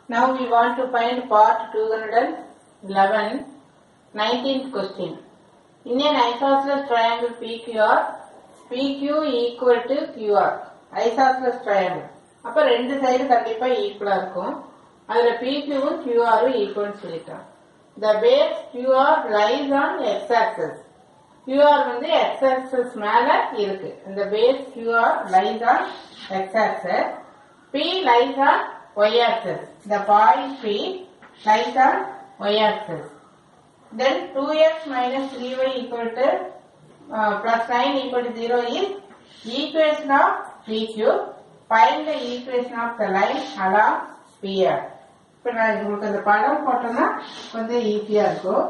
Now we want to find part 211, 19th question. In an isosceles triangle PQR, PQ equal to QR. Isosceles triangle. அப்ப ரெண்டு side கண்டிப்பா ஈக்குவலா இருக்கும் அதுல PQவும் QRவும் ஈக்குவல் சொல்லிட்டோம் The base QR lies on x axis. QR வந்து x axis மேல இருக்கு இந்த base QR lies on x axis. P lies on y axis. The point P lies on y axis. Then 2x minus 3y equal to uh, plus 9 equal to 0 is equation of PQ. Find the equation of the line along PR. இப்போ நான் உங்களுக்கு அந்த படம் போட்டோம்னா கொஞ்சம் ஈஸியா இருக்கும்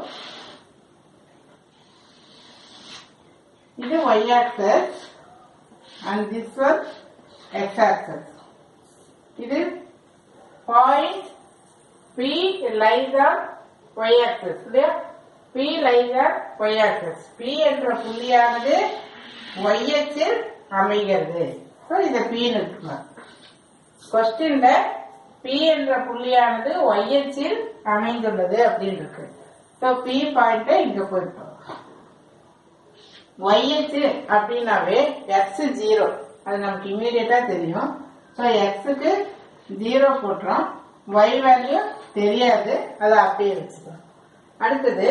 இது y axis and this one x axis. இது point P lies on y axis இல்லையா P lies on y axis P என்ற புள்ளியானது y அச்சில் அமைகிறது ஸோ இதை P எடுத்துக்கலாம் கொஸ்டின்ல P என்ற புள்ளியானது y அச்சில் அமைந்துள்ளது அப்படின்னு இருக்கு ஸோ P பாயிண்ட இங்க போயிருக்கோம் y அச்சு அப்படின்னாவே x ஜீரோ அது நமக்கு இமீடியட்டா தெரியும் ஸோ எக்ஸுக்கு ஜீரோ போட்டுறோம் y வேல்யூ தெரியாது அதை அப்படியே வச்சுக்கலாம் அடுத்தது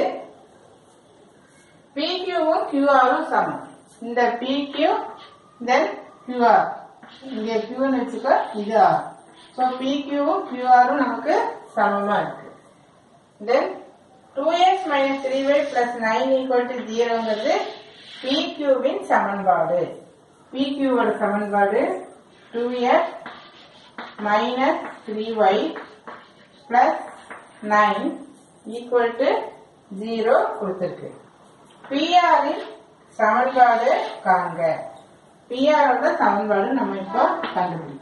PQவும் QRவும் சமம் இந்த PQ தென் QR இங்க Q ன்னு வச்சுக்கோ இது R ஸோ PQவும் QRவும் நமக்கு சமமா இருக்கு தென் 2x minus 3y plus 9 equal to 0ங்கிறது PQவின் சமன்பாடு PQவோட சமன்பாடு 2x minus 3y plus 9 equal to 0 கொடுத்திருக்கு PR இன் சமன்பாடு காண்க PR ஓட சமன்பாடு நம்ம இப்போ கண்டுபிடிக்கணும்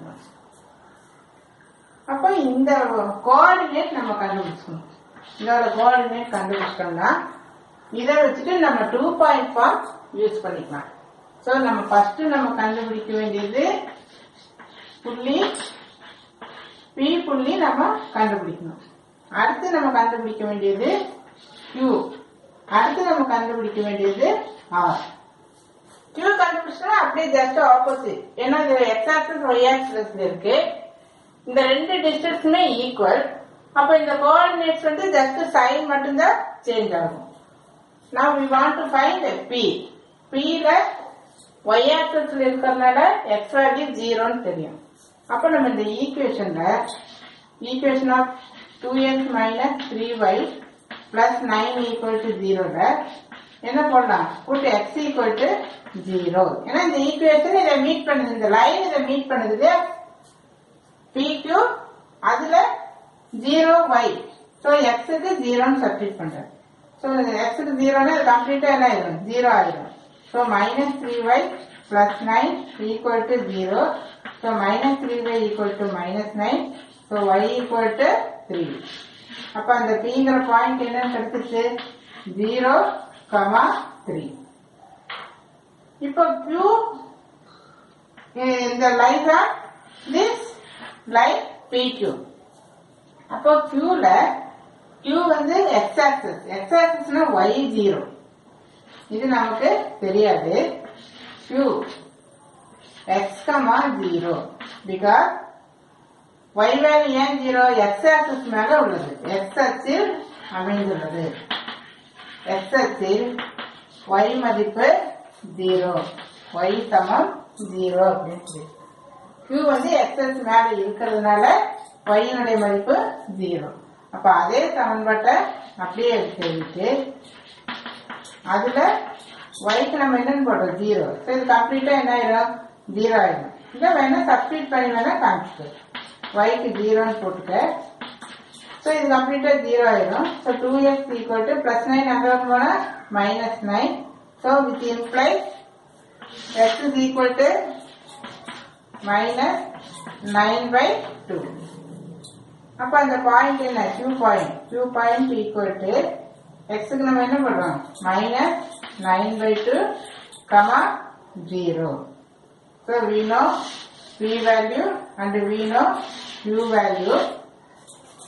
அப்போ இந்த கோஆர்டினேட் நம்ம கண்டுபிடிச்சணும் இதோட கோஆர்டினேட் கண்டுபிடிச்சிட்டோம்னா இதை வச்சுட்டு நம்ம டூ பாயிண்ட் ஃபார்ம் யூஸ் பண்ணிக்கலாம் ஸோ நம்ம ஃபர்ஸ்ட் நம்ம கண்டுபிடிக்க வேண்டியது புள்ளி பி புள்ளி நம்ம கண்டுபிடிக்கணும் அடுத்து நம்ம கண்டுபிடிக்க வேண்டியது Q அடுத்து நம்ம கண்டுபிடிக்க வேண்டியது ஆர் Q கண்டுபிடிச்சா அப்படியே ஜஸ்ட் ஆப்போசிட் ஏன்னா இது எக்ஸ் ஆக்சஸ் ஒய் ஆக்சஸ்ல இருக்கு இந்த ரெண்டு டிஸ்டன்ஸுமே ஈக்குவல் அப்ப இந்த கோஆர்டினேட்ஸ் வந்து ஜஸ்ட் சைன் மட்டும்தான் சேஞ்ச் ஆகும் now we want to find p p ல y ஆக்சஸ்ல இருக்கிறதுனால x வேல்யூ ஜீரோன்னு தெரியும் அப்ப நம்ம இந்த ஈக்குவேஷன்ல equation of two x minus three y plus nine equal to ஜீரோல என்ன போடலாம் put x equal to zero ஏன்னா இந்த ஈக்குவேஷன் இதை மீட் பண்ணுது இந்த லைன் இதை மீட் பண்ணுது இல்லையா PQ அதுல ஜீரோ ஒய் ஸோ எக்ஸுக்கு ஜீரோன்னு சப்ஸ்டிட் பண்றேன் ஸோ எக்ஸுக்கு ஜீரோனா இது கம்ப்ளீட்டா என்ன ஆயிடும் ஜீரோ ஆயிடும் so minus three y plus nine equal to zero so minus three y equal to minus nine so y equal to three அப்ப அந்த பிங்கிற பாயிண்ட் என்னன்னு கிடைச்சிச்சு ஜீரோ கமா த்ரீ இப்போ Q இந்த லைன் திஸ் லைன் PQ அப்போ Qல Q வந்து x axis x axisனா y ஜீரோ இது நமக்கு தெரியாது Q x comma zero because y value ஏன் ஜீரோ x axis மேல உள்ளது x அச்சில் அமைந்துள்ளது x அச்சில் y மதிப்பு ஜீரோ y சமம் ஜீரோ அப்படின்னு சொல்லி Q வந்து எக்ஸஸ் மேல இருக்கிறதுனால y னுடைய மதிப்பு ஜீரோ அப்ப அதே சமன்பாட்டை அப்படியே எழுதிட்டு அதுல yக்கு நம்ம என்னன்னு போடுறோம் ஜீரோ ஸோ இது கம்ப்ளீட்டா என்ன ஆயிடும் ஜீரோ ஆயிடும் இதை வேணா சப்ஸ்டியூட் பண்ணி வேணா காமிச்சுக்க yக்கு ஜீரோன்னு போட்டுக்க ஸோ இது கம்ப்ளீட்டா ஜீரோ ஆயிடும் so two x equal to plus nine அங்கே போனா minus nine so with implies x is equal to minus nine by two அப்ப அந்த பாயிண்ட் என்ன q point q point equal to எக்ஸுக்கு நம்ம என்ன பண்றோம் minus nine by two comma zero so we know p value and we know q value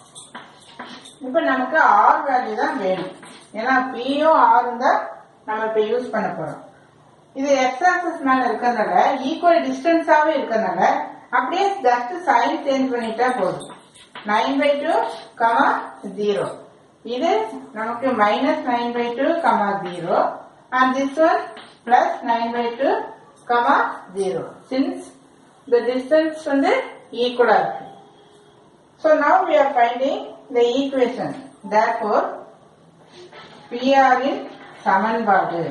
இப்போ நமக்கு R value தான் வேணும் ஏன்னா பியும் ஆரும் தான் நம்ம இப்போ யூஸ் பண்ண போறோம் இது எக்ஸ் ஆக்சஸ் மேல இருக்கறனால ஈக்குவல் டிஸ்டன்ஸாவே இருக்கறனால அப்படியே ஜஸ்ட் சைன் சேஞ்ச் பண்ணிட்டா போதும் nine by two comma zero இது நமக்கு minus nine by two comma zero and this one plus nine by two comma zero since the distance வந்து ஈக்குவலா இருக்கு so now we are finding the equation therefore PR இன் சமன்பாடு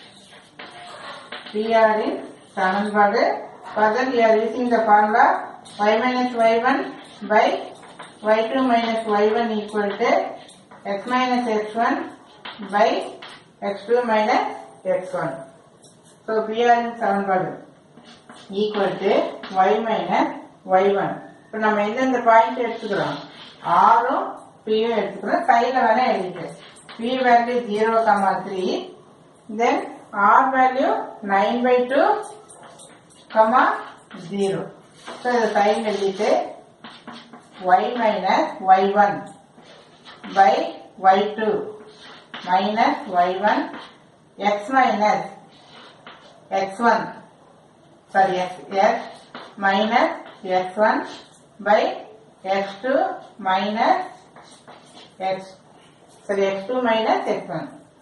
PR இன் சமன்பாடு further we are using the formula y minus y1 by y2 minus y1 equal to x minus x1 by x2 minus x1 so PR இன் சமன்பாடு equal to y minus y1 இப்போ நம்ம எந்தெந்த point எடுத்துக்கிறோம் ஆரும் பியும் எடுத்துக்கிறோம் சைடில் வேணா எழுதிட்டு P value zero comma three then R value nine by two comma zero so இதை சைடில் எழுதிட்டு y minus y one by y two minus y one x minus x one sorry x x minus x1 by x2 minus x sorry x2 minus x1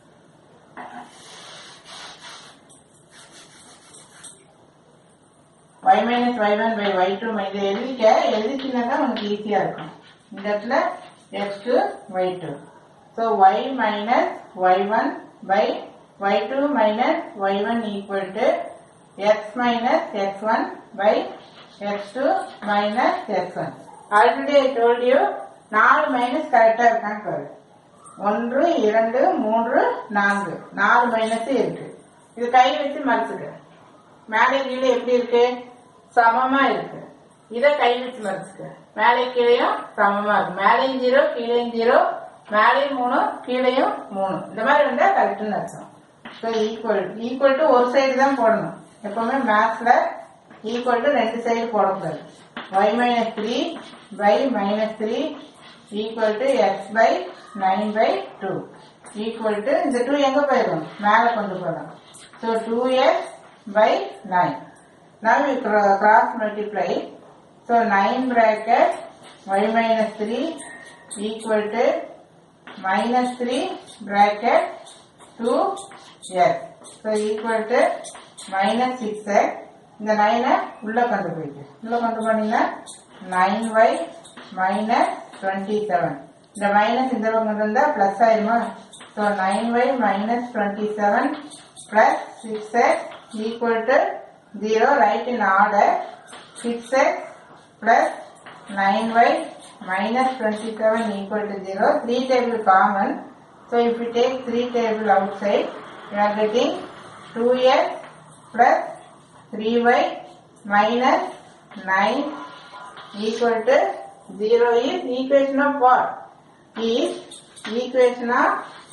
y minus y1 by y2 minus இதை எழுதிக்க எழுதிச்சினா உனக்கு ஈஸியா இருக்கும் இந்த இடத்துல x2 y2 so y minus y1 by y2 minus y1 equal to x minus x1 by x2 minus x1. Already I told you நாலு minus கரெக்டா இருக்கான்னு பாரு ஒன்று இரண்டு மூன்று நான்கு நாலு மைனஸ் இருக்கு இது கை வச்சு மறைச்சுக்க மேலே கீழே எப்படி இருக்கு சமமா இருக்கு இத கை வச்சு மறைச்சுக்க மேலே கீழேயும் சமமா இருக்கு மேலேயும் ஜீரோ கீழேயும் ஜீரோ மேலேயும் மூணு கீழேயும் மூணு இந்த மாதிரி இருந்தா கரெக்ட்னு அர்த்தம் ஸோ ஈக்குவல் ஈக்குவல் டு ஒரு சைடு தான் போடணும் எப்பவுமே மேத்ஸ்ல ஈக்குவல் டு ரெண்டு சைடு போடக்கூடாது y minus three by minus three equal to x by nine by two equal to இந்த டூ எங்க போயிடும் மேல கொண்டு போகலாம் so two x by nine now you cross multiply so nine bracket y minus three equal to minus three bracket two x so equal to minus six x இந்த நைனை உள்ள கொண்டு போயிட்டு உள்ள கொண்டு போனீங்கன்னா nine y minus twenty seven இந்த minus இந்த பக்கம் இருந்தா பிளஸ் ஆயிருமா so nine y minus twenty seven plus six x equal to zero right in order six x plus nine y minus 27 equal to 0. 3 table common. So if you take 3 table outside, you are getting 2x plus 3y minus 9 equal to 0 is equation of what? Is equation of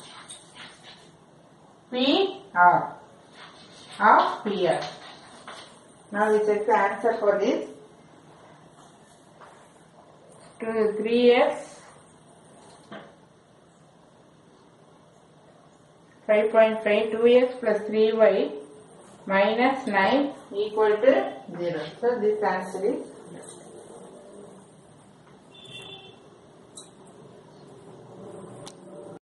PR of PR. Now we check the answer for this. to 3x 5.5 2x plus 3y minus 9 equal to 0. So this answer is